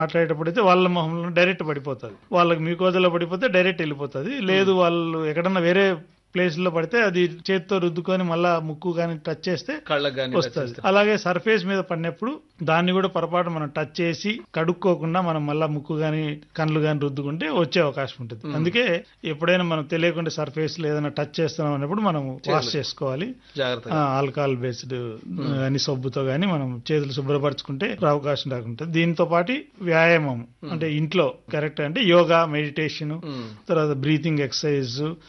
మాట్లాడేటప్పుడు అయితే వాళ్ళ మొహంలో డైరెక్ట్ పడిపోతుంది వాళ్ళకి మీకోజలో పడిపోతే డైరెక్ట్ వెళ్ళిపోతుంది లేదు వాళ్ళు ఎక్కడన్నా వేరే ప్లేస్ లో పడితే అది చేతితో రుద్దుకొని మళ్ళా ముక్కు కానీ టచ్ చేస్తే కళ్ళకు కానీ వస్తుంది అలాగే సర్ఫేస్ మీద పడినప్పుడు దాన్ని కూడా పొరపాటు మనం టచ్ చేసి కడుక్కోకుండా మనం మళ్ళా ముక్కు గాని కళ్ళు గాని రుద్దుకుంటే వచ్చే అవకాశం ఉంటుంది అందుకే ఎప్పుడైనా మనం తెలియకుండా సర్ఫేస్ ఏదైనా టచ్ చేస్తున్నాం అన్నప్పుడు మనం వాష్ చేసుకోవాలి జాగ్రత్తగా ఆల్కహాల్ బేస్డ్ అని సబ్బుతో గానీ మనం చేతులు శుభ్రపరచుకుంటే అవకాశం రాకుంటుంది దీంతో పాటు వ్యాయామం అంటే ఇంట్లో కరెక్ట్ అంటే యోగా మెడిటేషన్ ఉమ్. తర్వాత బ్రీతింగ్ ఎక్సర్సైజ్